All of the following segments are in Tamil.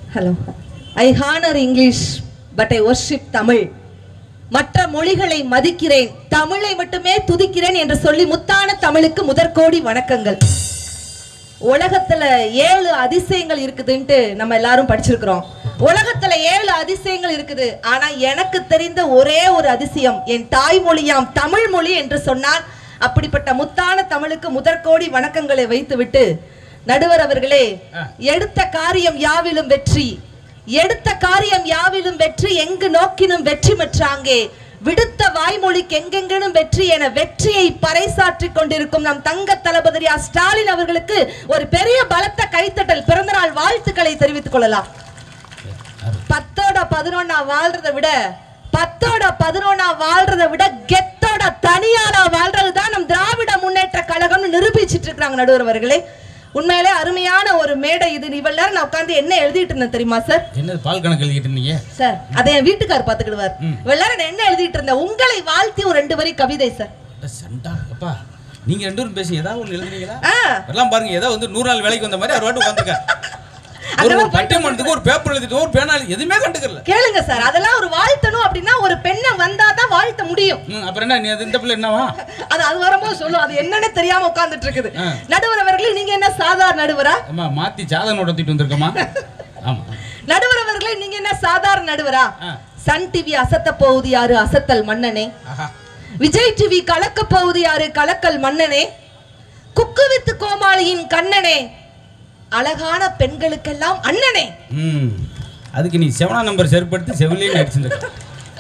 Hello I honour English but I worship Tamil மற்ற மொழிகளை மதிக்கிறேன் தமிழை மட்டுமே துதிக்கிறேன் என்று சொல்லி முத்தான தமிழுக்கு முதற்கோடி வணக்கங்கள் உலகத்துல ஏழு அதிசயங்கள் இருக்குதுன்ட்டு நம்ம எல்லாரும் படிச்சிருக்கிறோம் உலகத்துல ஏழு அதிசயங்கள் இருக்குது ஆனா எனக்கு தெரிந்த ஒரே ஒரு அதிசயம் என் தாய்மொழியாம் தமிழ் மொழி என்று சொன்னால் அப்படிப்பட்ட முத்தான தமிழுக்கு முதற்கோடி வணக்கங்களை வைத்துவிட்டு நடுவர் அவர்களே எடுத்த காரியம் யாவிலும் வெற்றி எடுத்த காரியம் யாவிலும் வெற்றி எங்கு நோக்கினும் வெற்றி பெற்றாங்கே விடுத்த வாய்மொழிக்கு எங்கெங்கனும் வெற்றி என வெற்றியை பறைசாற்றிக் கொண்டிருக்கும் நம் தங்க தளபதியா ஸ்டாலின் அவர்களுக்கு ஒரு பெரிய பலத்த கைத்தட்டல் பிறந்தநாள் வாழ்த்துக்களை தெரிவித்துக் கொள்ளலாம் பத்தோட பதினொன்னா வாழ்றதை விட பத்தோட பதினொன்னா வாழ்றதை விட கெத்தோட தனியாரா வாழ்றது தான் நம் திராவிட முன்னேற்ற கழகம்னு நிரூபிச்சிட்டு இருக்காங்க நடுவர் அவர்களே உண்மையிலே அருமையான ஒரு மேடை இது இவ்வளவு நேரம் நான் உட்கார்ந்து என்ன எழுதிட்டு இருந்தேன் தெரியுமா சார் என்னது பால் கணக்கு எழுதிட்டு இருந்தீங்க சார் அதை என் வீட்டுக்கார் பாத்துக்கிடுவார் இவ்வளவு நேரம் நான் என்ன எழுதிட்டு இருந்தேன் உங்களை வாழ்த்தி ஒரு ரெண்டு வரி கவிதை சார் அட சண்டா அப்பா நீங்க ரெண்டு பேரும் பேசி ஏதாவது ஒண்ணு எழுதுனீங்களா ஆ எல்லாம் பாருங்க ஏதோ வந்து நூறு நாள் வேலைக்கு வந்த மாதிரி அவர் வாட்டு உட்காந்துக்க ஒரு ஒரு பட்டிமன்றத்துக்கு ஒரு பேப்பர் எழுதிட்டு ஒரு பேனா எழுதி- எதுவுமே கண்டுக்கல கேளுங்க சார் அதெல்லாம் ஒரு வாழ்த்தணும் அப்படின்னா ஒரு பெண்ணை வந்தா தான் வாழ்த்த முடியும் ம், அப்புறம் என்ன நீ அது இந்த பிள்ளை என்னவா அது அது வரும்போது சொல்லும் அது என்னன்னு தெரியாம உட்கார்ந்துட்டு இருக்குது ஆ. நடுவர் அவர்களே நீங்க என்ன சாதாரண நடுவரா அம்மா மாத்தி ஜாதகம் நடத்திட்டு வந்திருக்கமா ஆமா நடுவர் அவர்களே நீங்க என்ன சாதாரண நடுவரா ஆ. சன் டிவி அசத்த போகுது யாரு அசத்தல் மன்னனே ஆஹா விஜய் டிவி கலக்க போகுது யாரு கலக்கல் மன்னனே குக்கு வித்து கோமாளியின் கண்ணனே அழகான பெண்களுக்கெல்லாம் அண்ணனே ம் அதுக்கு நீ செவனா நம்பர் செருப்படுத்தி செவிலையும் அடிச்சுருக்க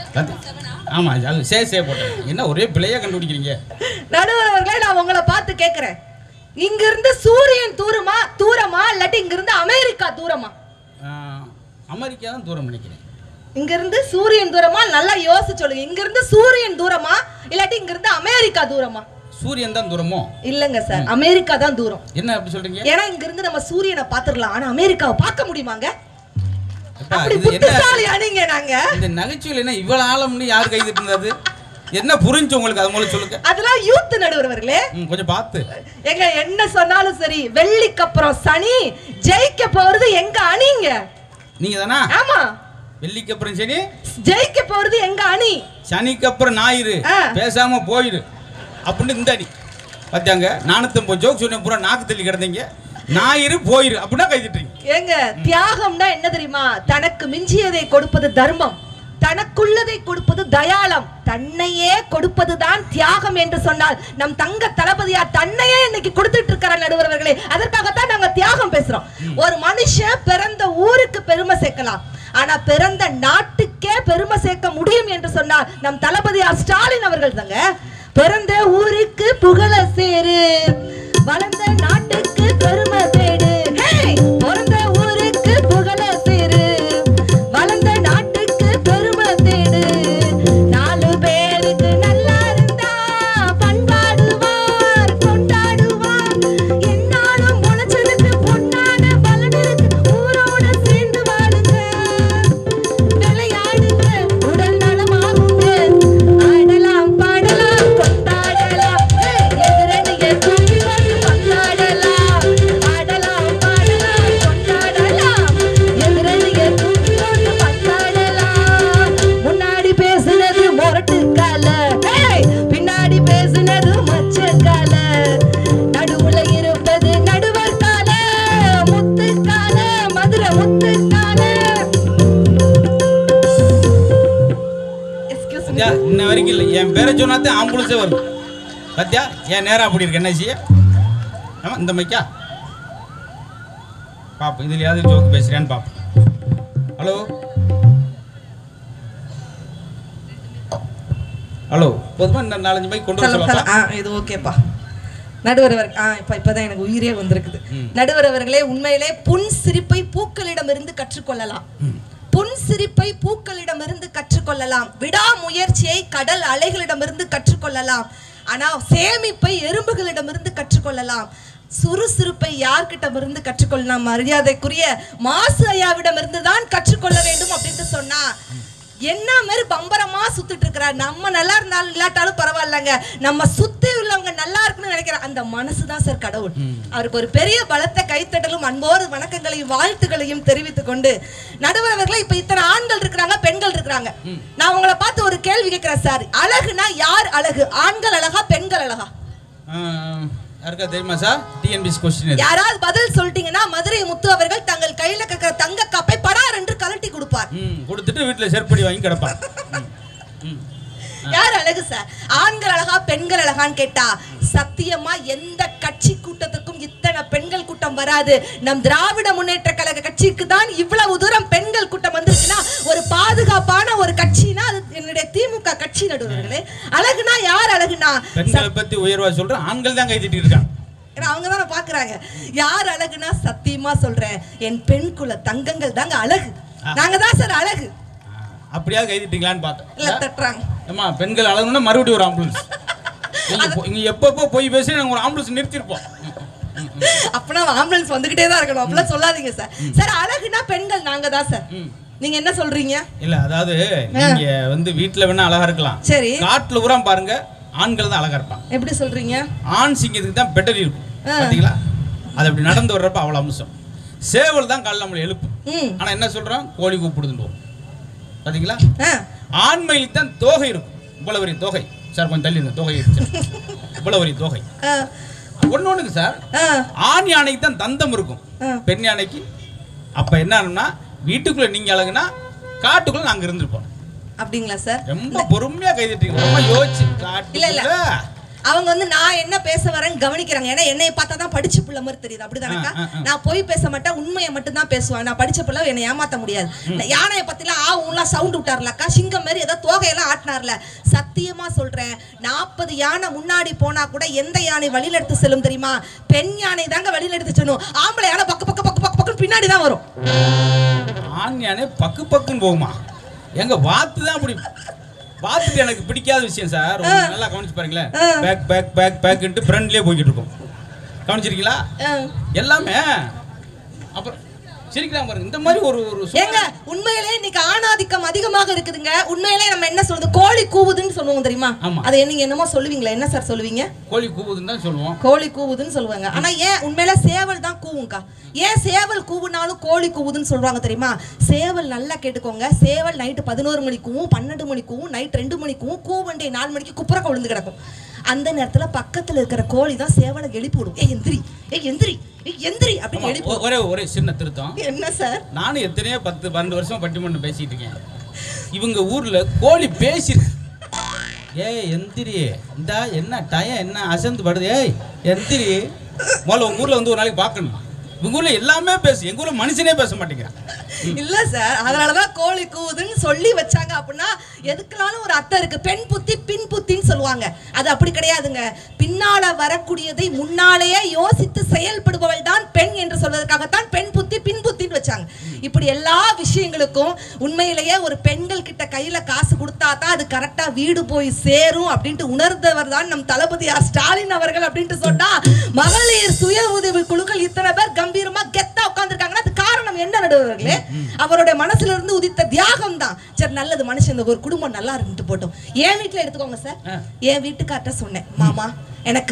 ஆமா அது சே சே போட்டேன் என்ன ஒரே பிள்ளையா கண்டுபிடிக்கிறீங்க நடுவர் அவர்களே நான் உங்களை பார்த்து கேக்குறேன் இங்க இருந்து சூரியன் தூரமா தூரமா இல்லாட்டி இங்க இருந்து அமெரிக்கா தூரமா ஆ, அமெரிக்கா தான் தூரம் நினைக்கிறேன் இங்க இருந்து சூரியன் தூரமா நல்லா யோசிச்சு சொல்லுங்க இங்க இருந்து சூரியன் தூரமா இல்லாட்டி இங்க இருந்து அமெரிக்கா தூரமா சூரியன் தான் தூரமோ இல்லங்க சார் அமெரிக்கா தான் தூரம் என்ன அப்படி சொல்றீங்க ஏன்னா இங்க இருந்து நம்ம சூரியனை பாத்துரலாம் ஆனா அமெரிக்காவை பார்க்க முடியுமாங்க அப்பா, அப்படி இது என்ன புத்திசாலியா நீங்க நாங்க இந்த நகைச்சுவையில் என்ன இவ்வளவு ஆழம்னு யார் கை தட்டுனது என்ன புரிஞ்சு உங்களுக்கு அது மூலம் சொல்லுங்க அதெல்லாம் யூத் நடுவர்களே ம், கொஞ்சம் பார்த்து எங்க என்ன சொன்னாலும் சரி வெள்ளிக்கு அப்புறம் சனி ஜெயிக்க போறது எங்க அணிங்க நீங்க தானா ஆமா வெள்ளிக்கு அப்புறம் சரி ஜெயிக்க போறது எங்க அணி சனிக்கு அப்புறம் ஞாயிறு ஆ. பேசாம போயிரு அப்படின்னு இந்த அடி பார்த்தாங்க நானூத்தம்பது ஜோக் சொன்ன பூரா நாக்கு தள்ளி கிடந்தீங்க ஞாயிறு போயிரு அப்படின்னா கை தட்டுறீங்க ஏங்க தியாகம்னா என்ன தெரியுமா தனக்கு மிஞ்சியதை கொடுப்பது தர்மம் தனக்குள்ளதை கொடுப்பது தயாளம் தன்னையே கொடுப்பதுதான் தியாகம் என்று சொன்னால் நம் தங்க தளபதியா தன்னையே இன்னைக்கு கொடுத்துட்டு இருக்கிற நடுவர்களே அதற்காகத்தான் நாங்க தியாகம் பேசுறோம் ஒரு மனுஷன் பிறந்த ஊருக்கு பெருமை சேர்க்கலாம் ஆனா பிறந்த நாட்டுக்கே பெருமை சேர்க்க முடியும் என்று சொன்னால் நம் தளபதியார் ஸ்டாலின் அவர்கள் தாங்க பிறந்த ஊருக்கு புகழ சேரு வளர்ந்த நாட்டுக்கு பெருமை தேடு ஹேய்! பிறந்த ஊருக்கு புகழ சேரு வளர்ந்த நாட்டுக்கு பெருமை தேடு நாலு பேருக்கு நல்லா இருந்தா பண்பாடுவார் கொண்டாடுவார் என்னாலும் முளைச்சதுக்கு பொன்னான பலன் இருக்கு ஊரோட சேர்ந்து வாழுங்க விளையாடுங்க உடல் நலமாகுங்க ஆடலாம் பாடலாம் கொண்டாடலாம் எதிரணிய தூக்கி வந்து கொண்டாடலாம் ஆடலாம் பாடலாம் கொண்டாடலாம் எதிரணிய தூக்கி வந்து கொண்டாடலாம் முன்னாடி பேசுனது மொரட்டு கால பின்னாடி பேசுனது மச்ச கால நடுவுல இருப்பது நடுவர் கால முத்து கால மதுரை முத்து கால எக்ஸ்கியூஸ் பாத்தியா இன்ன வரைக்கும் இல்லை என் பேரை சொன்னாதான் ஆம்புலன்ஸே வரும் பாத்தியா ஏன் நேரம் அப்படி இருக்கு என்ன செய்ய ஆமா இந்த மைக்கா பாப்போம் இதுல யாவது ஜோக்கு பேசுறியான்னு பாப்போம் ஹலோ ஹலோ பொதுவாக இந்த நாலஞ்சு மைக் கொண்டு வர சொல்ல- சொல்லலாம் சொல்ல- ஆ, இது ஓகேப்பா நடுவர் அவர் ஆ இப்ப இப்பதான் எனக்கு உயிரே வந்திருக்குது நடுவர் அவர்களே உண்மையிலே புன் சிரிப்பை பூக்களிடமிருந்து கற்றுக்கொள்ளலாம் புன் சிரிப்பை பூக்களிடமிருந்து கற்றுக்கொள்ளலாம் விடாமுயற்சியை கடல் அலைகளிடமிருந்து கற்றுக்கொள்ளலாம் ஆனா சேமிப்பை எறும்புகளிடமிருந்து கற்றுக்கொள்ளலாம் சுறுசுறுப்பை யார்கிட்டமிருந்து கற்றுக்கொள்ளலாம் மரியாதைக்குரிய மாசு ஐயாவிடமிருந்து தான் கற்றுக்கொள்ள வேண்டும் அப்படின்ட்டு சொன்னா என்ன மாதிரி பம்பரமா சுத்திட்டு இருக்கிறார் நம்ம நல்லா இருந்தாலும் இல்லாட்டாலும் பரவாயில்லங்க நம்ம சுத்தி உள்ளவங்க நல்லா இருக்கணும்னு நினைக்கிற அந்த மனசுதான் சார் கடவுள் அவருக்கு ஒரு பெரிய பலத்த கைத்தட்டலும் அன்போடு வணக்கங்களையும் வாழ்த்துக்களையும் தெரிவித்துக் கொண்டு நடுவர் அவர்களே இப்ப இத்தனை ஆண்கள் இருக்கிறாங்க பெண்கள் இருக்கிறாங்க நான் உங்களை பார்த்து ஒரு கேள்வி கேட்கிறேன் சார் அழகுனா யார் அழகு ஆண்கள் அழகா பெண்கள் அழகா ஆஹ், யாருக்கா தெரியுமா சார் டிஎன்பிஎஸ் கொஸ்டின் இது யாராவது பதில் சொல்லிட்டீங்கன்னா மதுரை முத்து அவர்கள் தங்கள் கையில கக்கிற தங்க காப்பை படார் என்று கலட்டி கொடுப்பார் ம் கொடுத்துட்டு வீட்டில் செருப்படி வாங்கி கிடப்பான் ம், ம். யார் அழகு சார் ஆண்கள் அழகா பெண்கள் அழகான்னு கேட்டா சத்தியமா எந்த கட்சி கூட்டத்துக்கும் இத்தனை பெண்கள் கூட்டம் வராது நம் திராவிட முன்னேற்ற கழக கட்சிக்கு தான் இவ்வளவு தூரம் பெண்கள் கூட்டம் வந்திருக்குன்னா ஒரு பாதுகாப்பான ஒரு கட்சினா அது என்னுடைய திமுக கட்சி நடுவர்களே அழகுனா யார் அழகுனா பெண்களை பத்தி உயர்வா சொல்றேன் ஆண்கள் தான் கை தட்டிட்டு இருக்காங்க ஏன்னா அவங்க தானே பாக்குறாங்க யார் அழகுனா சத்தியமா சொல்றேன் என் பெண் குல தங்கங்கள் தாங்க அழகு நாங்க தான் சார் அழகு ஆஹ், அப்படியாவது கை தட்டிங்களான்னு இல்ல பார்த்தேன் தட்டுறாங்க ஏமா பெண்கள் அழகுனா மறுபடியும் ஒரு ஆம்புலன்ஸ் நீங்க பொ- நீங்க எப்பப்போ போய் பேசி நாங்க ஒரு ஆம்புலன்ஸ் நிறுத்திருப்போம் ம், ம், ம். அப்பனா ஆம்புலன்ஸ் வந்துகிட்டே தான் இருக்கணும் அப்படிலாம் சொல்லாதீங்க சார் சார் அழகுனா பெண்கள் நாங்க தான் சார் ம். நீங்க என்ன சொல்றீங்க இல்ல அதாவது நீங்க வந்து வீட்ல வேணா அழகா இருக்கலாம் சரி காட்டுல பூரா பாருங்க ஆண்கள் தான் அழகா இருப்பாங்க எப்படி சொல்றீங்க ஆண் சிங்கத்துக்கு தான் பெட்டர் இருக்கும் ஆ. பாத்தீங்களா அது அப்படி நடந்து வர்றப்ப அவ்வளவு அம்சம் சேவல் தான் காலைல நம்மளை எழுப்பும் ம் ஆனா என்ன சொல்றோம் கோழி கூப்பிடுதுன்னு பாத்தீங்களா ஆ ஆண்மையில் தான் தோகை இருக்கும் இவ்வளவு பெரிய தோகை சார் கொஞ்சம் தள்ளி இருங்க தோகை இருக்கு இவ்வளவு பெரிய தோகை ஆ ஒண்ணு ஒண்ணுக்கு சார் ஆ ஆண் யானைக்கு தான் தந்தம் இருக்கும் ஆ. பெண் யானைக்கு அப்ப என்ன ஆகும்னா வீட்டுக்குள்ள நீங்க அழகுனா காட்டுக்குள்ள நாங்க இருந்திருப்போம் அப்படிங்களா சார் ரொம்ப பொறுமையா கைதிட்டீங்க ரொம்ப யோசிச்சு இல்ல, இல்ல. காட்டுக்குள்ள அவங்க வந்து நான் என்ன பேச வரேன்னு கவனிக்கிறாங்க ஏன்னா என்னைய பார்த்தா தான் படிச்ச பிள்ளை மாதிரி தெரியுது அப்படிதானக்கா ஆ, ஆ, ஆ. நான் போய் பேச மாட்டேன் உண்மையை மட்டும் தான் பேசுவேன் நான் படிச்ச பிள்ளை என்னை ஏமாத்த முடியாது நான் யானையை பத்திலாம் ஆ ஊன்லாம் சவுண்ட் விட்டார்லக்கா சிங்கம் மாதிரி ஏதோ தோகையெல்லாம் ஆட்டினார்ல சத்தியமா சொல்றேன் நாற்பது யானை முன்னாடி போனா கூட எந்த யானை வழியில எடுத்து செல்லும் தெரியுமா பெண் யானை தாங்க வழியில எடுத்து செல்லும் ஆம்பளை யானை பக்கு பக்கு பக்கு பக்கு பக்கம் பின்னாடி தான் வரும் ஆண் யானை பக்கு பக்குன்னு போகுமா எங்க வாத்து தான் அப்படி வாத்துட்டு எனக்கு பிடிக்காத விஷயம் சார் ஒரு நல்லா கவனிச்சு பாருங்களேன் ஆ. பேக் பேக் பேக் பேக்ன்ட்டு ஃப்ரண்ட்லயே போய்கிட்டு இருக்கும் கவனிச்சிருக்கீங்களா ஆ. எல்லாமே அப்புறம் சிரிக்கிறாங்க பாருங்க இந்த மாதிரி ஒரு ஒரு சூழ்நிலை- ஏங்க உண்மையிலே இன்னைக்கு ஆணாதிக்கம் அதிகமாக இருக்குதுங்க உண்மையிலே நம்ம என்ன சொல்றது கோழி கூவுதுன்னு சொல்லுவோம் தெரியுமா ஆமா. அதை நீங்க என்னமோ சொல்லுவீங்களா என்ன சார் சொல்லுவீங்க கோழி கூவுதுன்னு தான் சொல்லுவோம் கோழி கூவுதுன்னு சொல்லுவாங்க ஆனா ஏன் உண்மையில சேவல் தான் கூவுங்கக்கா ஏன் சேவல் கூவுனாலும் கோழி கூவுதுன்னு சொல்றாங்க தெரியுமா சேவல் நல்லா கேட்டுக்கோங்க சேவல் நைட்டு பதினோரு மணிக்கும் பன்னெண்டு மணிக்கும் நைட் ரெண்டு மணிக்கும் கூவண்டே நாலு மணிக்கு குப்புறக்க விழுந்து கிடக்கும் அந்த நேரத்துல பக்கத்துல இருக்கிற கோழி தான் சேவலை எழுப்பி விடும் ஏய் எந்திரி ஏய் எந்திரி ஏய் எந்திரி ஆமா, அப்படின்னு எழுப்பி ஒ- ஒரே ஒரே சின்ன திருத்தம் விடும். என்ன சார் நானும் எத்தனையோ பத்து பன்னெண்டு வருஷம் பட்டிமன்றம் பேசிட்டு இருக்கேன் இவங்க ஊர்ல கோழி பேசிருக்கு ஏய் எந்திரி இந்தா என்ன டயம் என்ன அசந்து படுது ஏய் எந்திரி முதல்ல உங்க ஊர்ல வந்து ஒரு நாளைக்கு பார்க்கணும் இவங்க ஊர்ல எல்லாமே பேசு எங்க ஊர்ல மனுஷனே பேச மாட்டேங்கிறான் இல்ல சார் அதனாலதான் கோழி கூவுதுன்னு சொல்லி வச்சாங்க அப்படின்னா எதுக்குனாலும் ஒரு அர்த்தம் இருக்கு பெண் புத்தி பின் புத்தின்னு சொல்லுவாங்க அது அப்படி கிடையாதுங்க பின்னால வரக்கூடியதை முன்னாலேயே யோசித்து செயல்படுபவள் தான் பெண் என்று சொல்வதற்காகத்தான் பெண் புத்தி பின் புத்தின்னு வச்சாங்க இப்படி எல்லா விஷயங்களுக்கும் உண்மையிலேயே ஒரு பெண்கள் கிட்ட கையில காசு கொடுத்தா தான் அது கரெக்டா வீடு போய் சேரும் அப்படின்ட்டு உணர்ந்தவர் தான் நம் தளபதியார் ஸ்டாலின் அவர்கள் அப்படின்ட்டு சொன்னா மகளிர் சுய உதவி குழுக்கள் இத்தனை பேர் கம்பீரமா கெத்தா உட்கார்ந்துருக்காங்கன்னா அது காரணம் என்ன நடுவர்களே அவருடைய மனசுல இருந்து உதித்த தியாகம் தான் சரி நல்லது மனுஷன் இந்த ஒரு குடும்பம் நல்லா இருந்துட்டு போட்டோம் என் வீட்டுல எடுத்துக்கோங்க சார் ஆ. என் வீட்டுக்கார்ட்ட சொன்னேன் மாமா எனக்கு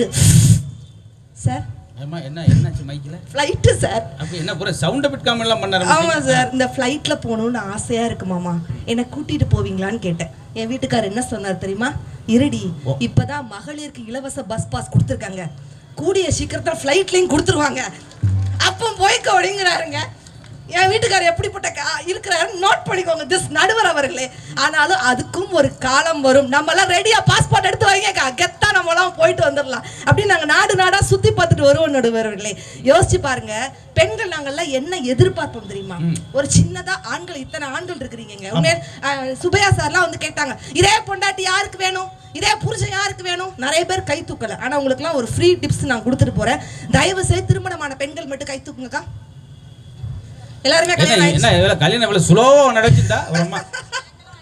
சார் ஏமா என்ன என்னாச்சு மைக்கில் ஃப்ளைட்டு சார் அப்படி என்ன பூரா சவுண்டை பிட்காம எல்லாம் பண்ணாரு ஆமா சார் இந்த ஃப்ளைட்ல போகணும்னு ஆசையா இருக்கு மாமா என்னை கூட்டிட்டு போவீங்களான்னு கேட்டேன் என் வீட்டுக்காரர் என்ன சொன்னார் தெரியுமா இருடி ஓ. இப்பதான் மகளிருக்கு இலவச பஸ் பாஸ் கொடுத்துருக்காங்க கூடிய சீக்கிரத்துல ஃப்ளைட்லயும் கொடுத்துருவாங்க அப்போ போய்க்க அப்படிங்கிறாருங்க என் வீட்டுக்காரர் எப்படிப்பட்ட கா- இருக்கிறாரு நோட் பண்ணிக்கோங்க திஸ் நடுவர் அவர்களே ஆனாலும் அதுக்கும் ஒரு காலம் வரும் நம்ம எல்லாம் ரெடியா பாஸ்போர்ட் எடுத்து வைங்க கெத்தா நம்ம எல்லாம் போயிட்டு வந்துடலாம் அப்படி நாங்க நாடு நாடா சுத்தி பார்த்துட்டு வருவோம் நடுவர்களே யோசிச்சு பாருங்க பெண்கள் நாங்கெல்லாம் என்ன எதிர்பார்ப்போம் தெரியுமா ஒரு சின்னதா ஆண்கள் இத்தனை ஆண்கள் இருக்கிறீங்க உண்மையா அஹ், சுபையா சார்லாம் வந்து கேட்டாங்க இதே பொண்டாட்டி யாருக்கு வேணும் இதே புருஷன் யாருக்கு வேணும் நிறைய பேர் கை தூக்கல ஆனா உங்களுக்குலாம் ஒரு ஃப்ரீ டிப்ஸ் நான் கொடுத்துட்டு போறேன் தயவு செய்து திருமணமான பெண்கள் மட்டும் கை தூக்குங்கக்கா எல்லாருமே என்ன கல்யாணம் என்ன ஆயிடுச்சு இவ்வளவு கல்யாணம் இவ்வளவு சுலோவா நடந்துச்சுதா ஒரு அம்மா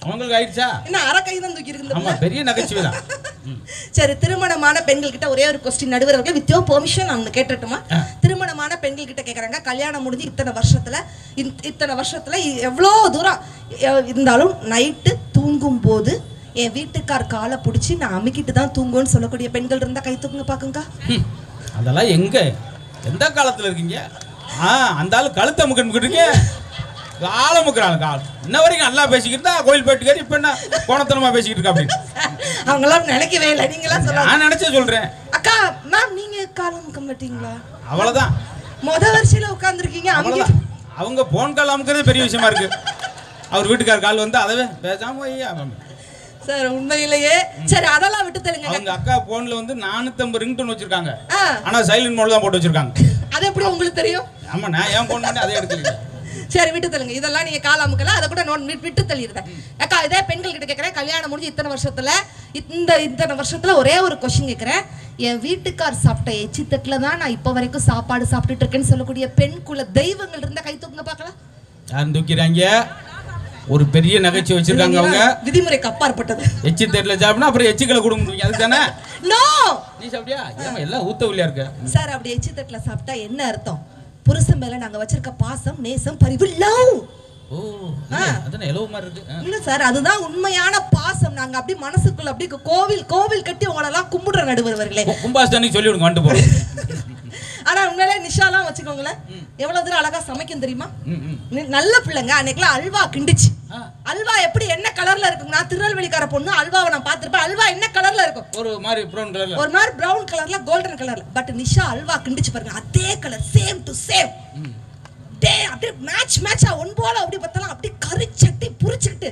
உங்களுக்கு ஆயிடுச்சா என்ன அரை கை தான் தூக்கி இருக்கு இந்த ஆமா புள்ள? பெரிய நகைச்சுவை தான் ம். சரி திருமணமான பெண்கள் கிட்ட ஒரே ஒரு கொஸ்டின் நடுவர் அவர்களே வித் யோர் பெர்மிஷன் அவங்க கேட்டுட்டுமா ஆ. திருமணமான பெண்கள் கிட்ட கேக்குறாங்க கல்யாணம் முடிஞ்சு இத்தனை வருஷத்துல இந்த- இத்தனை வருஷத்துல இ- எவ்வளோ தூரம் எ- இருந்தாலும் நைட்டு தூங்கும் போது என் வீட்டுக்கார் காலை பிடிச்சி நான் அமுக்கிட்டு தான் தூங்குவேன்னு சொல்லக்கூடிய பெண்கள் இருந்தா கை தூக்குங்க பாக்குங்க ம். அதெல்லாம் எங்க எந்த காலத்துல இருக்கீங்க ஆ அந்த ஆளு கழுத்தை முக்கிட்டு காலை முக்கிறாங்க கால் இன்ன வரைக்கும் நல்லா பேசிக்கிட்டு இருந்தா கோயில் போயிட்டு கேட்டு இப்ப என்ன கோணத்தனமா பேசிக்கிட்டு இருக்கா அப்படின்னு அவங்களாம் நினைக்கவே இல்லை நீங்களாம் சொல்லலாம் நான் நினைச்சே சொல்றேன் அக்கா மேம் நீங்க காலம் முக்க மாட்டீங்களா அவ்வளவுதான் முத வரிசையில உட்காந்துருக்கீங்க அவ்வளவுதான் அவங்க போன் கால் அமுக்கிறதே பெரிய விஷயமா இருக்கு அவர் வீட்டுக்கார கால் வந்து அதவே பேசாம ஐயா சார் உண்மையிலேயே சரி அதெல்லாம் விட்டு தருங்க அவங்க அக்கா போன்ல வந்து நானூத்தம்பது ரிங்டோன் வச்சிருக்காங்க ஆ ஆனா சைலண்ட் மோட் தான் போட்டு வச்சிருக்காங்க அது எப்படி உங்களுக்கு தெரியும் ஆமா நான் ஏன் போன் பண்ணி அதே எடுக்கல சரி விட்டு தள்ளுங்க இதெல்லாம் நீங்க கால அமுக்கல அதை கூட நோட் விட்டு- விட்டு தள்ளிடுறேன் அக்கா இதே பெண்கள் கிட்ட கேட்கறேன் கல்யாணம் முடிஞ்சு இத்தனை வருஷத்துல இந்த இத்தனை வருஷத்துல ஒரே ஒரு கொஸ்டின் கேட்கறேன் என் வீட்டுக்கார் சாப்பிட்ட எச்சி தட்டுல தான் நான் இப்போ வரைக்கும் சாப்பாடு சாப்பிட்டுட்டு இருக்கேன்னு சொல்லக்கூடிய பெண் குல தெய்வங்கள் இருந்தா கை தூக்குங்க பார்க்கலாம் யாரும் தூக்கிறாங்க ஒரு பெரிய நகைச்சுவை வச்சிருக்காங்க அவங்க விதிமுறைக்கு அப்பாற்பட்டது எச்சி தேட்டல சாப்பிட்டா அப்புறம் எச்சிக்கலை கொடுக்க முடியும் அதுக்கு தானே நோ நீ சாப்பிட்டியா ஏமா எல்லாம் ஊத்த உள்ளியா இருக்க சார் அப்படி எச்சி தட்டுல சாப்பிட்டா என்ன அர்த்தம் புருஷன் மேல நாங்க வச்சிருக்க பாசம் நேசம் பரிவு லவ் ஓ இல்ல, அதானே எலவு மாதிரி இருக்கு ஆ. இல்ல சார் அதுதான் உண்மையான பாசம் நாங்க அப்படி மனசுக்குள்ள அப்படி கோவில் கோவில் கட்டி உங்களெல்லாம் கும்பிடுற நடுவர்களே கு- கும்பாஸ்தானிக்கு சொல்லி விடுங்க வந்துட்டு போறோம் ஆனா உண்மையிலே நிஷாலாம் வச்சுக்கோங்களேன் எவ்வளவு தூரம் அழகா சமைக்கும் தெரியுமா ம், ம். நி- நல்ல பிள்ளைங்க அன்னைக்கெல்லாம் அல்வா கிண்டுச்சு ஆ. அல்வா எப்படி என்ன கலர்ல இருக்கும் நான் திருநெல்வேலிக்கார பொண்ணு அல்வாவை நான் பார்த்திருப்பேன் அல்வா என்ன கலர்ல இருக்கும் ஒரு மாதிரி ப்ரௌன் கலர்ல ஒரு மாதிரி பிரவுன் கலர்ல கோல்டன் கலர்ல பட் நிஷா அல்வா கிண்டுச்சு பாருங்க அதே colour same to same day அப்படியே மேட்ச் மேட்சா ஒன் போல அப்படி பார்த்தாலும் அப்படியே கரு சட்டி புரிச்சுக்கிட்டு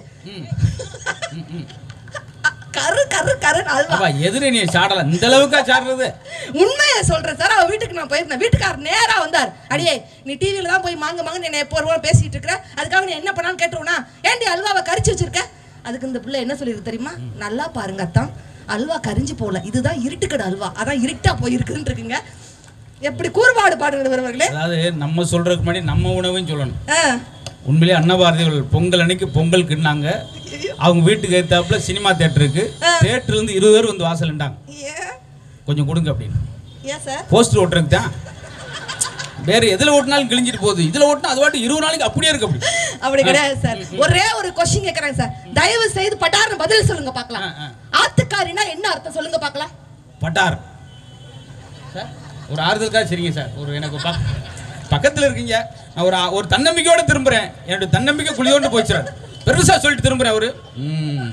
கரு கரு கரு அல்வா அப்பா எதிரே நீ சாடலாம் இந்த அளவுக்கா சாடுறது உண்மையை சொல்றேன் சார் அவ வீட்டுக்கு நான் போயிருந்தேன் வீட்டுக்காரர் நேரா வந்தார் அடியே நீ டிவியில தான் போய் மாங்க மாங்க என்ன எப்போ வருவா பேசிட்டு இருக்கிற அதுக்காக நீ என்ன பண்ணான்னு கேட்டுருவனா ஏன்டி அல்வாவை கரிச்சு வச்சிருக்க அதுக்கு இந்த பிள்ளை என்ன சொல்லிருக்கு தெரியுமா நல்லா பாருங்க அத்தான் அல்வா கரிஞ்சு போகல இதுதான் இருட்டுக்கடை அல்வா அதான் இருட்டா போயிருக்குன்னு இருக்குங்க எப்படி கூறுபாடு பாடுகிறவர்களே அதாவது நம்ம சொல்றதுக்கு முன்னாடி நம்ம உணவையும் சொல்லணும் ஆ. உண்மையிலேயே அன்னபாரதிகள் பொங்கல் அன்னைக்கு பொங்கல் கிண்ணாங்க அவங்க வீட்டுக்கு ஏத்தாப்புல சினிமா தேட்டருக்கு தேட்டர்ல இருந்து இருபது பேர் வந்து வாசல்ண்டாங்க ஏன் கொஞ்சம் கொடுங்க அப்படின்னு ஏன் சார் போஸ்டர் ஓட்டுறதுக்கு தான் வேற எதுல ஓட்டினாலும் கிழிஞ்சிட்டு போகுது இதுல ஓட்டினா அது வாட்டி இருபது நாளைக்கு அப்படியே இருக்கு அப்படி அப்படி கிடையாது சார் ஒரே ஒரு கொஸ்டின் கேக்குறேன் சார் தயவு செய்து பட்டார்னு பதில் சொல்லுங்க பார்க்கலாம் ஆ, ஆ. ஆத்துக்காரினா என்ன அர்த்தம் சொல்லுங்க பார்க்கலாம் பட்டார் சார் ஒரு ஆறுதலுக்காக சரிங்க சார் ஒரு எனக்கு பக் பக்கத்தில் இருக்கீங்க நான் ஒரு ஒரு தன்னம்பிக்கையோட திரும்புறேன் என்னோட தன்னம்பிக்கை குழியோண்டு போச்சுறாரு பெருசா சொல்லிட்டு திரும்புறேன் அவரு ம்.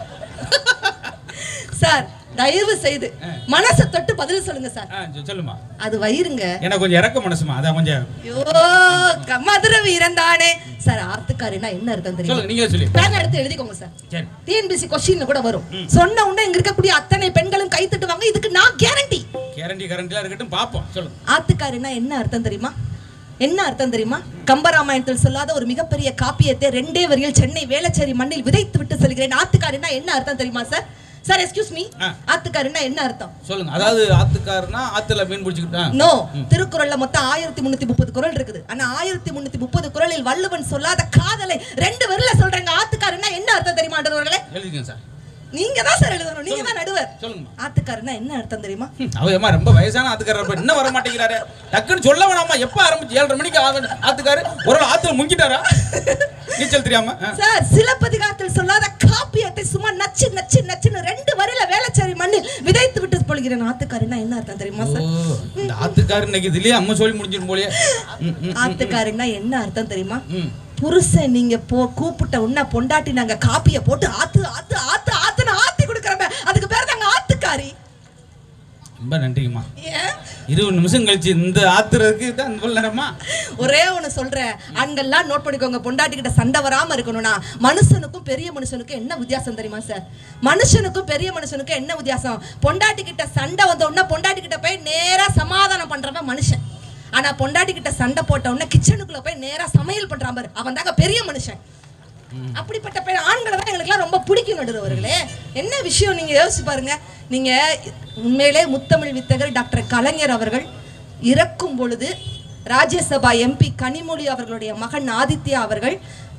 சார் தயவு செய்து மனசை தொட்டு பதில் சொல்லுங்க சார் ஆ, சொ- சொல்லுமா அது வயிறுங்க எனக்கு கொஞ்சம் இறக்க மனசுமா அதான் கொஞ்சம் ஐயோ க- மதுரை வீரன் தானே சார் ஆத்துக்காரினா என்ன அர்த்தம் தெரியும் சொல்லுங்க நீங்களே சொல்லி பேன் எடுத்து எழுதிக்கோங்க சார் சரி டிஎன்பிசி கொஸ்டின் கூட வரும் சொன்ன உடனே இங்க இருக்கக்கூடிய அத்தனை பெண்களும் கை தட்டுவாங்க இதுக்கு நான் கேரண்டி கேரண்டி கரண்ட்லாம் இருக்கட்டும் பார்ப்போம் சொல்லுங்க ஆத்துக்காரினா என்ன அர்த்தம் தெரியுமா என்ன அர்த்தம் தெரியுமா கம்பராமாயணத்தில் சொல்லாத ஒரு மிகப்பெரிய காப்பியத்தை ரெண்டே வரியில் சென்னை வேளச்சேரி மண்ணில் விதைத்து விட்டு சொல்கிறேன் ஆத்துக்காரினா என்ன அர்த்தம் தெரியுமா சார் சார் எக்ஸ்கியூஸ் மீ ஆ. ஆத்துக்காரினா என்ன அர்த்தம் சொல்லுங்க அதாவது ஆத்துக்காரனா ஆத்துல மீன் பிடிச்சிக்கிட்டா நோ திருக்குறள்ல மொத்தம் ஆயிரத்தி முன்னூத்தி முப்பது குறள் இருக்குது ஆனா ஆயிரத்தி முன்னூத்தி முப்பது குறளில் வள்ளுவன் சொல்லாத காதலை ரெண்டு வரில சொல்றேங்க ஆத்துக்காரன்னா என்ன அர்த்தம் தெரியுமா நடுவர்களே எழுதிக்கங்க சார் நீங்க தான் சார் எழுதணும் நீங்க தான் நடுவர் சொல்லுங்கம்மா ஆத்துக்காரன்னா என்ன அர்த்தம் தெரியுமா ம், அவர் ஏம்மா ரொம்ப வயசான ஆத்துக்காரர் இன்னும் வர மாட்டேங்கிறாரு டக்குன்னு சொல்ல வேணாமா எப்ப ஆரம்பிச்சு ஏழரை மணிக்கு ஆகு- ஆத்துக்காரு ஒரு ஆள் ஆத்துல முங்கிட்டாரா நீச்சல் தெரியாம ஆ. சார் சிலப்பதிகாரத்தில் சொல்லாத காப்பியத்தை சும்மா நச்சு நச்சு நச்சுன்னு ரெண்டு வரியில வேளச்சேரி மண்ணில் விதைத்து விட்டு போகிறேன் ஆத்துக்காரன்னா என்ன அர்த்தம் தெரியுமா ஓ சார் இந்த ஆத்துக்காரு இன்னைக்கு இதுலயே அம்மா சொல்லி முடிஞ்சிடும் போலயே ம், ம், ஆத்துக்காரன்னா என்ன அர்த்தம் தெரியுமா ம். புருஷன் நீங்க போ கூப்பிட்ட உடனே பொண்டாட்டி நாங்க காப்பிய போட்டு ஆத்து ஆத்து ஆத்து ஆத்துன்னு ஆத்தி கொடுக்கறமே அதுக்கு பேர் தாங்க ஆத்துக்காரி ரொம்ப நன்றிங்கம்மா ஏன் இருபது நிமிஷம் கழிச்சு இந்த ஆத்துறதுக்கு தான் இவ்வளவு நேரமா ஒரே ஒண்ணு சொல்றேன் ஆண்கள்லாம் நோட் பண்ணிக்கோங்க பொண்டாட்டி கிட்ட சண்டை வராம இருக்கணும்னா மனுஷனுக்கும் பெரிய மனுஷனுக்கும் என்ன வித்தியாசம் தெரியுமா சார் மனுஷனுக்கும் பெரிய மனுஷனுக்கும் என்ன வித்தியாசம் பொண்டாட்டி கிட்ட சண்டை வந்த உடனே பொண்டாட்டி கிட்ட போய் நேரா சமாதானம் பண்றவன் மனுஷன் ஆனா பொண்டாட்டி கிட்ட சண்டை போட்ட உடனே கிச்சனுக்குள்ள போய் நேரா சமையல் பண்றான் பாரு அவன் தாங்க பெரிய மனுஷன் அப்படிப்பட்ட பெண் ஆண்களை தான் எங்களுக்குலாம் ரொம்ப பிடிக்கும் நடுவர்களே என்ன விஷயம் நீங்க யோசிச்சு பாருங்க நீங்க உண்மையிலே முத்தமிழ் வித்தகர் டாக்டர் கலைஞர் அவர்கள் இறக்கும் பொழுது ராஜ்யசபா எம்பி கனிமொழி அவர்களுடைய மகன் ஆதித்யா அவர்கள்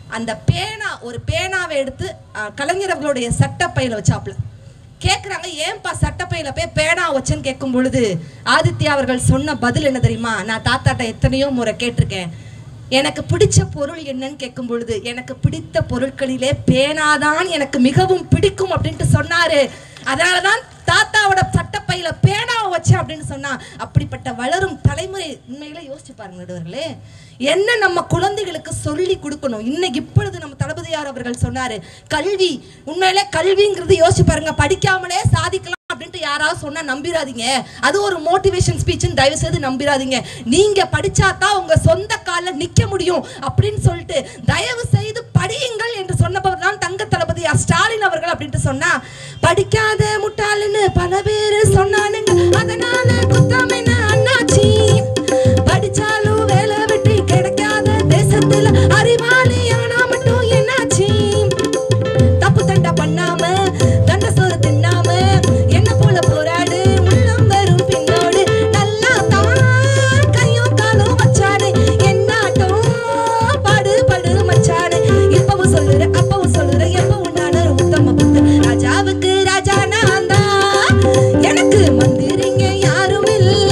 அந்த பேனா ஒரு பேனாவை எடுத்து அஹ், கலைஞர் அவர்களுடைய சட்டப்பையில வச்சாப்புல கேக்குறாங்க ஏன்பா சட்டப்பையில போய் பேனா வச்சேன்னு கேட்கும் பொழுது ஆதித்யா அவர்கள் சொன்ன பதில் என்ன தெரியுமா நான் தாத்தாட்ட எத்தனையோ முறை கேட்டிருக்கேன் எனக்கு பிடிச்ச பொருள் என்னன்னு கேட்கும் பொழுது எனக்கு பிடித்த பொருட்களிலே பேனாதான் எனக்கு மிகவும் பிடிக்கும் அப்படின்ட்டு சொன்னாரு அதனாலதான் தாத்தாவோட சட்டப்பையில பேனாவை வச்சேன் அப்படின்னு சொன்னா அப்படிப்பட்ட வளரும் தலைமுறை உண்மையில யோசிச்சு பாருங்க நடுவர்களே என்ன நம்ம குழந்தைகளுக்கு சொல்லி கொடுக்கணும் இன்னைக்கு இப்பொழுது நம்ம தளபதியார் அவர்கள் சொன்னாரு கல்வி உண்மையிலே கல்விங்கிறது யோசிச்சு பாருங்க படிக்காமலே சாதிக்கலாம் அப்படின்ட்டு யாராவது சொன்னா நம்பிராதீங்க அது ஒரு மோட்டிவேஷன் ஸ்பீச்னு தயவு செய்து நம்பிராதீங்க நீங்க படிச்சாதான் உங்க சொந்த கால்ல நிக்க முடியும் அப்படின்னு சொல்லிட்டு தயவு செய்து படியுங்கள் என்று சொன்னவர் தான் தங்க தளபதி ஸ்டாலின் அவர்கள் அப்படின்ட்டு சொன்னா படிக்காத முட்டாளுன்னு பல பேரு சொன்னானுங்க அதனால குத்தம் என்ன அண்ணாச்சி படிச்சாலும் வேலை வெட்டி கிடைக்காத தேசத்துல அறிவாளியானா மட்டும் என்னாச்சு தப்பு தண்டா பண்ணாம தண்ட சோறு தின்னாம என்ன போல போராடு உள்ளம் வரும் பின்னோடு நல்லா தான் கையும் காலும் வச்சாடு என்னாட்டம் பாடு படு மச்சாடு இப்பவும் சொல்லுற அப்பவும் சொல்லுற எப்பவும் நான் ஒரு உத்தம புத்தன் ராஜாவுக்கு ராஜா நான் தான் எனக்கு மந்திரிங்க யாரும் இல்ல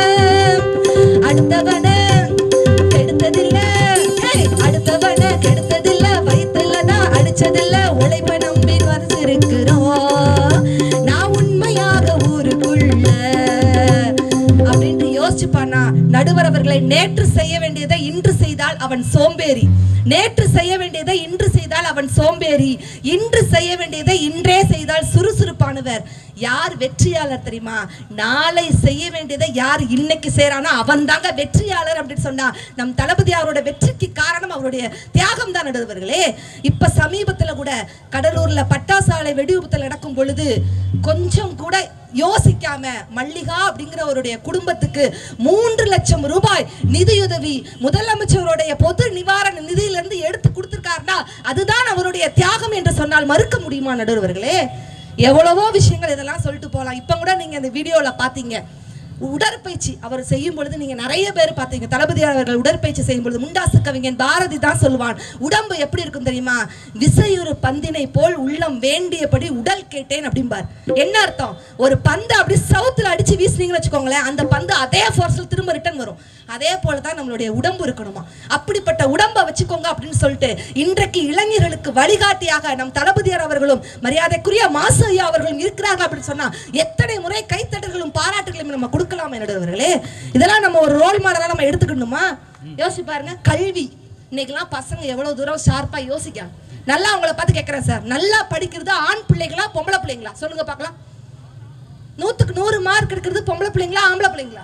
அடுத்தவன கெடுத்ததில்ல ஏய், அடுத்தவன கெடுத்ததில்ல வயித்துல தான் அடிச்சதில்ல உழைப்ப நம்பி வந்திருக்கிறோம் நான் உண்மையாக ஊருக்குள்ள அப்படின்ட்டு யோசிச்சு பண்ணா நடுவர் அவர்களை நேற்று செய்ய வேண்டியதை இன்று செய்தால் அவன் சோம்பேறி நேற்று செய்ய வேண்டியதை இன்று செய்தால் அவன் சோம்பேறி இன்று செய்ய வேண்டியதை இன்றே செய்தால் சுறுசுறுப்பானவர் யார் வெற்றியாளர் தெரியுமா நாளை செய்ய வேண்டியதை யார் இன்னைக்கு செய்யறானோ அவன் தாங்க வெற்றியாளர் அப்படின்னு சொன்னா நம் தளபதி அவரோட வெற்றிக்கு காரணம் அவருடைய தியாகம் தான் நடுவர்களே இப்ப சமீபத்துல கூட கடலூர்ல பட்டாசாலை வெடிவிபத்தில் நடக்கும் பொழுது கொஞ்சம் கூட யோசிக்காம மல்லிகா அப்படிங்கிறவருடைய குடும்பத்துக்கு மூன்று லட்சம் ரூபாய் நிதியுதவி முதலமைச்சருடைய பொது நிவாரண நிதியிலிருந்து எடுத்து கொடுத்திருக்காருன்னா அதுதான் அவருடைய தியாகம் என்று சொன்னால் மறுக்க முடியுமா நடுவர்களே எவ்வளவோ விஷயங்கள் இதெல்லாம் சொல்லிட்டு போகலாம் இப்போ கூட நீங்க இந்த வீடியோல பாத்தீங்க உடற்பயிற்சி அவர் செய்யும் பொழுது நீங்க நிறைய பேர் பார்த்தீங்க தளபதி அவர்கள் உடற்பயிற்சி செய்யும் பொழுது முண்டாசு கவிஞன் பாரதி தான் சொல்லுவான் உடம்பு எப்படி இருக்கும் தெரியுமா விசையொரு பந்தினை போல் உள்ளம் வேண்டியபடி உடல் கேட்டேன் அப்படிம்பார் என்ன அர்த்தம் ஒரு பந்து அப்படி சவுத்துல அடிச்சு வீசுனீங்கன்னு வச்சுக்கோங்களேன் அந்த பந்து அதே ஃபோர்ஸ்ல திரும்ப ரிட்டர்ன் வரும் அதே போல தான் நம்மளுடைய உடம்பு இருக்கணுமா அப்படிப்பட்ட உடம்பை வச்சுக்கோங்க அப்படின்னு சொல்லிட்டு இன்றைக்கு இளைஞர்களுக்கு வழிகாட்டியாக நம் தளபதியார் அவர்களும் மரியாதைக்குரிய மாசு ஐயா அவர்களும் இருக்கிறாங்க அப்படின்னு சொன்னா எத்தனை முறை கைத்தட்டல்களும் பாராட்டுகளையும் நம்ம கொடுக்கலாம் என்னவர்களே இதெல்லாம் நம்ம ஒரு ரோல் மாடலா நம்ம எடுத்துக்கணுமா யோசிச்சு பாருங்க கல்வி இன்னைக்கெல்லாம் பசங்க எவ்வளவு தூரம் ஷார்ப்பா யோசிக்கலாம் நல்லா அவங்கள பார்த்து கேட்கறேன் சார் நல்லா படிக்கிறது ஆண் பிள்ளைகளா பொம்பளை பிள்ளைங்களா சொல்லுங்க பார்க்கலாம் நூத்துக்கு நூறு மார்க் எடுக்கிறது பொம்பளை பிள்ளைங்களா ஆம்பளை பிள்ளைங்களா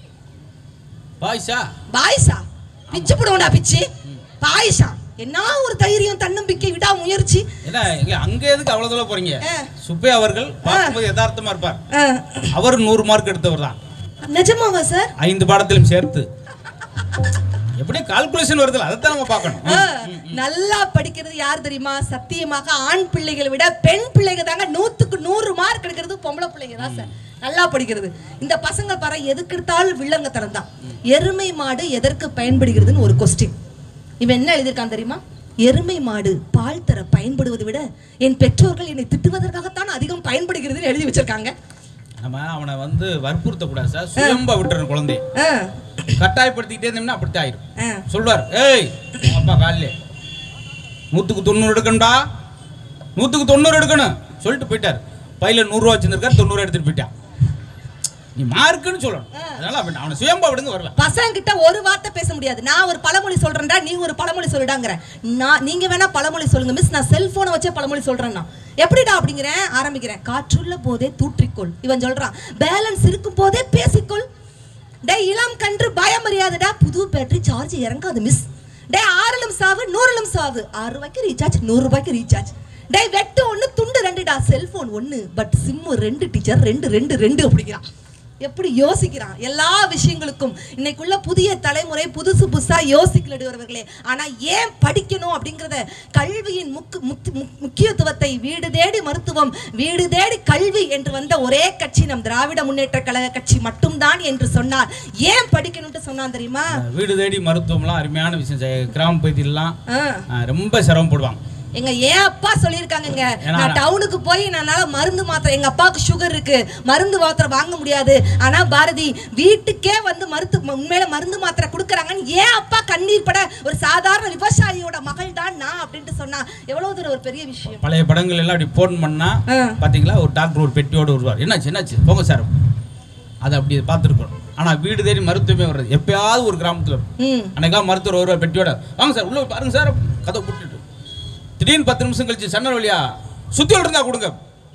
பாய்ஷா பாய்ஸா பிச்சு போடுவோம்டா பிச்சு பாய்ஸா என்ன ஒரு தைரியம் தன்னம்பிக்கை விடா முயற்சி என்ன இங்க அங்க எதுக்கு அவ்வளவு தூரம் போறீங்க ஆ. சுப்பையா அவர்கள் பார்க்கும்போது யதார்த்தமா இருப்பார் அஹ், அவர் நூறு மார்க் எடுத்தவர் தான் நிஜமாவா சார் ஐந்து பாடத்திலும் சேர்த்து எப்படி கால்குலேஷன் வருதுல்ல அதைத்தான் நம்ம பார்க்கணும் அஹ், நல்லா படிக்கிறது யார் தெரியுமா சத்தியமாக ஆண் பிள்ளைகளை விட பெண் பிள்ளைங்க தாங்க நூத்துக்கு நூறு மார்க் எடுக்கிறது பொம்பளை பிள்ளைங்க தான் சார் நல்லா படிக்கிறது இந்த பசங்க பாரு எதுக்கு எடுத்தாலும் வில்லங்கத்தனம் தான் எருமை மாடு எதற்கு பயன்படுகிறதுன்னு ஒரு கொஸ்டின் இவன் என்ன எழுதியிருக்கான் தெரியுமா எருமை மாடு பால் தர பயன்படுவதை விட என் பெற்றோர்கள் என்னை திட்டுவதற்காகத்தான் அதிகம் பயன்படுகிறதுன்னு எழுதி வச்சிருக்காங்க நம்ம அவனை வந்து வற்புறுத்த கூடாது சார் சுயம்பா விட்டுறணும் குழந்தை அஹ், கட்டாயப்படுத்திக்கிட்டே இருந்தோம்னா அப்படித்தான் ஆயிரும் அஹ். சொல்வார் ஏய் உங்க அப்பா காலையில நூத்துக்கு தொண்ணூறு எடுக்கணும்டா நூத்துக்கு தொண்ணூறு எடுக்கணும் சொல்லிட்டு போயிட்டார் பையில நூறுரூவா வச்சிருந்திருக்காரு தொண்ணூறு எடுத்துட்டு போயிட்டான் நீ மார்க்குன்னு சொல்லணும் அதனால அவன் அவனை சுயம்பா விடுங்க வருவேன் பசங்க கிட்ட ஒரு வார்த்தை பேச முடியாது நான் ஒரு பழமொழி சொல்றேன்டா நீ ஒரு பழமொழி சொல்லிடாங்கிற நான் நீங்க வேணா பழமொழி சொல்லுங்க மிஸ் நான் செல்போனை வச்சே பழமொழி சொல்றேன்னா எப்படிடா அப்படிங்கிறேன் ஆரம்பிக்கிறேன் காற்றுள்ள போதே தூற்றிக்கொள் இவன் சொல்றான் பேலன்ஸ் இருக்கும் போதே பேசிக்கொள் டேய் இளம் கன்று பயமறியாதடா புது பேட்டரி சார்ஜ் இறங்காது மிஸ் டேய் ஆறிலும் சாவு நூறிலும் சாவு ஆறு ரூபாய்க்கு ரீசார்ஜ் நூறு ரூபாய்க்கு ரீசார்ஜ் டேய் வெட்டு ஒண்ணு துண்டு ரெண்டுடா செல்போன் ஒண்ணு பட் சிம்மு ரெண்டு டீச்சர் ரெண்டு ரெண்டு ரெண்டு அப்படிங்கிறான் எப்படி யோசிக்கிறான் எல்லா விஷயங்களுக்கும் இன்னைக்குள்ள புதிய தலைமுறை புதுசு புதுசா யோசிக்கிறவர்களே ஆனா ஏன் படிக்கணும் அப்படிங்கறத கல்வியின் முக்கு முத்து- முக்- முக்கியத்துவத்தை வீடு தேடி மருத்துவம் வீடு தேடி கல்வி என்று வந்த ஒரே கட்சி நம் திராவிட முன்னேற்ற கழக கட்சி மட்டும்தான் என்று சொன்னார் ஏன் படிக்கணும்னு சொன்னான் தெரியுமா வீடு தேடி மருத்துவம்லாம் அருமையான விஷயம் செ- கிராம பகுதியிலாம் ஆ. ஆ, ரொம்ப சிரமப்படுவாங்க எங்க ஏன் அப்பா சொல்லியிருக்காங்கங்க ஏன்னா- நான் டவுனுக்கு போய் என்னால மருந்து மாத்திரை எங்க அப்பாவுக்கு சுகர் இருக்கு மருந்து மாத்திரை வாங்க முடியாது ஆனா பாரதி வீட்டுக்கே வந்து மருந்து உண்மையில மருந்து மாத்திரை கொடுக்குறாங்கன்னு ஏன் அப்பா கண்ணீர் பட ஒரு சாதாரண விவசாயியோட மகள் தான் நான் அப்படின்ட்டு சொன்னா எவ்வளவு தூரம் ஒரு பெரிய விஷயம் பழைய படங்கள் எல்லாம் அப்படி போன் பண்ணா ஆ. பாத்தீங்களா ஒரு டாக்டர் ஒரு பெட்டியோடு வருவார் என்னாச்சு என்னாச்சு போங்க சார் அதை அப்படி பார்த்துருக்கோம் ஆனா வீடு தேடி மருத்துவமே வர்றது எப்பயாவது ஒரு கிராமத்துல வரும். ம் அன்னைக்கெல்லாம் மருத்துவர் வருவார் பெட்டியோட வாங்க சார் உள்ள போய் பாருங்க சார் கதை விட்டுட்டு திடீர்னு பத்து நிமிஷம் கழிச்சு சன்னல் வழியா சுத்தி இருந்தா கொடுங்க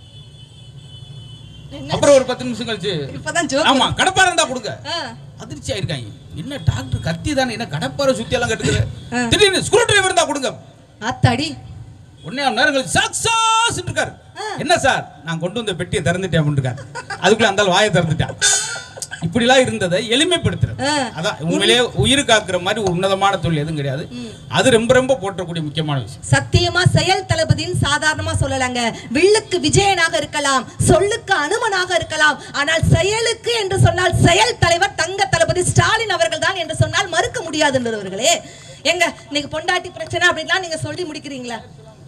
அப்புறம் ஒரு பத்து நிமிஷம் கழிச்சு இப்பதான் ஜோக் ஆமா கடப்பாறை இருந்தா கொடுங்க ஆ. அதிர்ச்சி ஆயிருக்காங்க என்ன டாக்டர் கத்தி தானே என்ன கடப்பாறை சுத்தி எல்லாம் கட்டுக்குது ஆ. திடீர்னு ஸ்க்ரூ டிரைவர் இருந்தா கொடுங்க அத்தாடி உடனே அவன் நேரம் கழிச்சு சாக்ஸாஸ் இருக்காரு என்ன சார் நான் கொண்டு வந்த பெட்டியை திறந்துட்டேன் அப்படின்னு இருக்காரு அதுக்குள்ள அந்த ஆள் வாயை திறந்துட்டான் இப்படிலாம் இருந்ததை எளிமைப்படுத்துறது ஆ. அதான் உண்மையிலேயே உயிர் காக்குற மாதிரி ஒரு உன்னதமான தொழில் எதுவும் கிடையாது அது ரொம்ப ரொம்ப போற்றக்கூடிய முக்கியமான விஷயம் சத்தியமா செயல் தளபதின்னு சாதாரணமா சொல்லலாங்க வில்லுக்கு விஜயனாக இருக்கலாம் சொல்லுக்கு அனுமனாக இருக்கலாம் ஆனால் செயலுக்கு என்று சொன்னால் செயல் தலைவர் தங்க தளபதி ஸ்டாலின் அவர்கள் தான் என்று சொன்னால் மறுக்க முடியாதுன்றவர்களே எங்க இன்னைக்கு பொண்டாட்டி பிரச்சனை அப்படின்லாம் நீங்க சொல்லி முடிக்கிறீங்களா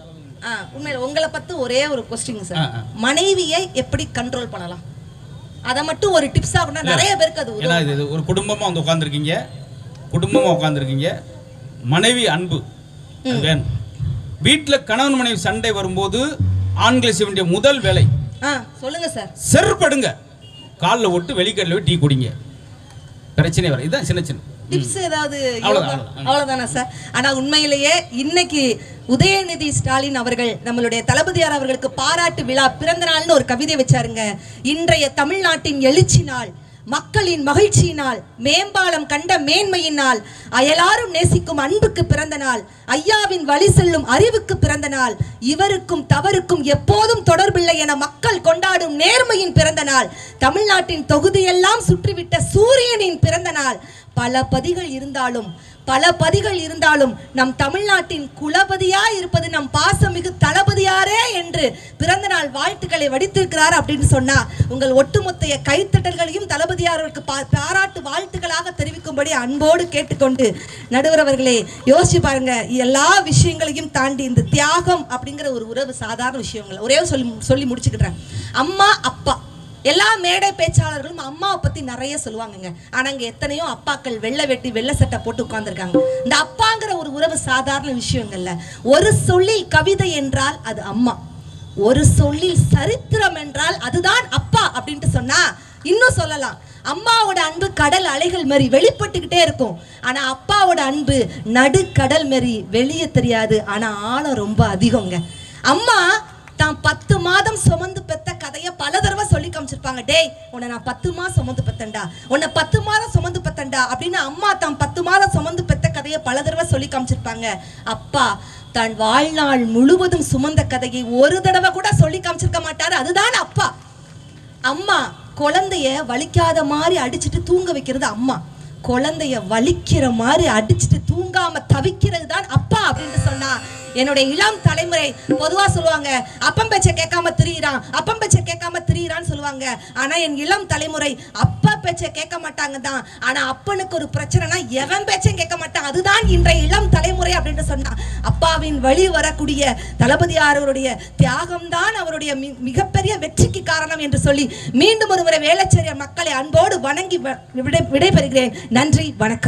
ஆ, உண்மையில உங்களை பத்தி ஒரே ஒரு கொஸ்டின் ஆ, சார் ஆ. மனைவியை எப்படி கண்ட்ரோல் பண்ணலாம் அதை மட்டும் ஒரு டிப்ஸா கூட நிறைய பேருக்கு அது ஏன்னா உதவும் இது ஒரு குடும்பமா வந்து உட்காந்துருக்கீங்க குடும்பமா உட்காந்துருக்கீங்க மனைவி அன்பு அது வேணும் வீட்டுல கணவன் மனைவி சண்டை வரும்போது ஆண்களை செய்ய வேண்டிய முதல் வேலை ஆ சொல்லுங்க சார் செருப்படுங்க காலில் விட்டு வெளிக்கடல போய் டீ குடிங்க பிரச்சனை வர இதுதான் சின்ன சின்ன டிப்ஸ் ஏதாவது அவ்வளவுதான், யோகா? அவ்வளவுதான். அவ்வளவுதானா சார் ஆனா உண்மையிலேயே இன்னைக்கு உதயநிதி ஸ்டாலின் அவர்கள் நம்மளுடைய தளபதியார் அவர்களுக்கு பாராட்டு விழா பிறந்த நாள்னு ஒரு கவிதை வச்சாருங்க இன்றைய தமிழ்நாட்டின் எழுச்சி நாள் மக்களின் மகிழ்ச்சியினால் மேம்பாலம் கண்ட மேன்மையினால் அயலாரும் நேசிக்கும் அன்புக்கு பிறந்த நாள் ஐயாவின் வழி செல்லும் அறிவுக்கு பிறந்த நாள் இவருக்கும் தவறுக்கும் எப்போதும் தொடர்பில்லை என மக்கள் கொண்டாடும் நேர்மையின் பிறந்த நாள் தமிழ்நாட்டின் தொகுதியெல்லாம் சுற்றிவிட்ட சூரியனின் பிறந்த நாள் பல பதிகள் இருந்தாலும் பல பதிகள் இருந்தாலும் நம் தமிழ்நாட்டின் குலபதியா இருப்பது நம் பாசமிகு தளபதியாரே என்று பிறந்த நாள் வாழ்த்துக்களை வடித்திருக்கிறார் அப்படின்னு சொன்னா உங்கள் ஒட்டுமொத்த கைத்தட்டல்களையும் தளபதியாருக்கு பா- பாராட்டு வாழ்த்துக்களாக தெரிவிக்கும்படி அன்போடு கேட்டுக்கொண்டு நடுவர் அவர்களே யோசிச்சு பாருங்க எல்லா விஷயங்களையும் தாண்டி இந்த தியாகம் அப்படிங்கிற ஒரு உறவு சாதாரண விஷயங்கள் ஒரே ஒரு சொல்லி சொல்லி முடிச்சுக்கிறேன் அம்மா அப்பா எல்லா மேடை பேச்சாளர்களும் அம்மாவை பத்தி நிறைய சொல்லுவாங்கங்க ஆனா இங்க எத்தனையோ அப்பாக்கள் வெள்ளை வெட்டி வெள்ளை சட்டை போட்டு உட்கார்ந்திருக்காங்க இந்த அப்பாங்கிற ஒரு உறவு சாதாரண விஷயங்கள்ல ஒரு சொல்லில் கவிதை என்றால் அது அம்மா ஒரு சொல்லில் சரித்திரம் என்றால் அதுதான் அப்பா அப்படின்ட்டு சொன்னா இன்னும் சொல்லலாம் அம்மாவோட அன்பு கடல் அலைகள் மாதிரி வெளிப்பட்டுக்கிட்டே இருக்கும் ஆனா அப்பாவோட அன்பு நடுக்கடல் மாதிரி வெளியே தெரியாது ஆனா ஆழம் ரொம்ப அதிகங்க அம்மா தான் பத்து மாதம் சுமந்து பெத்த கதையை பல தடவை சொல்லி காமிச்சிருப்பாங்க டேய் உன்னை நான் பத்து மாதம் சுமந்து பெத்தேன்டா உன்னை பத்து மாதம் சுமந்து பெத்தேன்டா அப்படின்னு அம்மா தான் பத்து மாதம் சுமந்து பெத்த கதையை பல தடவை சொல்லி காமிச்சிருப்பாங்க அப்பா தான் வாழ்நாள் முழுவதும் சுமந்த கதையை ஒரு தடவை கூட சொல்லி காமிச்சிருக்க மாட்டாரு அதுதான் அப்பா அம்மா குழந்தைய வலிக்காத மாதிரி அடிச்சிட்டு தூங்க வைக்கிறது அம்மா குழந்தைய வலிக்கிற மாதிரி அடிச்சிட்டு தூங்காம தவிக்கிறது தான் அப்பா அப்படின்னு சொன்னா என்னுடைய இளம் தலைமுறை பொதுவா சொல்லுவாங்க அப்பம் பேச்ச கேட்காம திரியிறான் அப்பம் பேச்ச கேட்காம திரியிறான்னு சொல்லுவாங்க ஆனா என் இளம் தலைமுறை அப்பா பேச்ச கேட்க மாட்டாங்க தான் ஆனா அப்பனுக்கு ஒரு பிரச்சனைனா எவன் பேச்சையும் கேட்க மாட்டான் அதுதான் இன்றைய இளம் தலைமுறை அப்படின்னு சொன்னா அப்பாவின் வழி வரக்கூடிய தளபதியார் அவருடைய தியாகம் தான் அவருடைய மி- மிகப்பெரிய வெற்றிக்கு காரணம் என்று சொல்லி மீண்டும் ஒருமுறை வேளச்சேரிய மக்களை அன்போடு வணங்கி வ- விடை விடைபெறுகிறேன் நன்றி வணக்கம்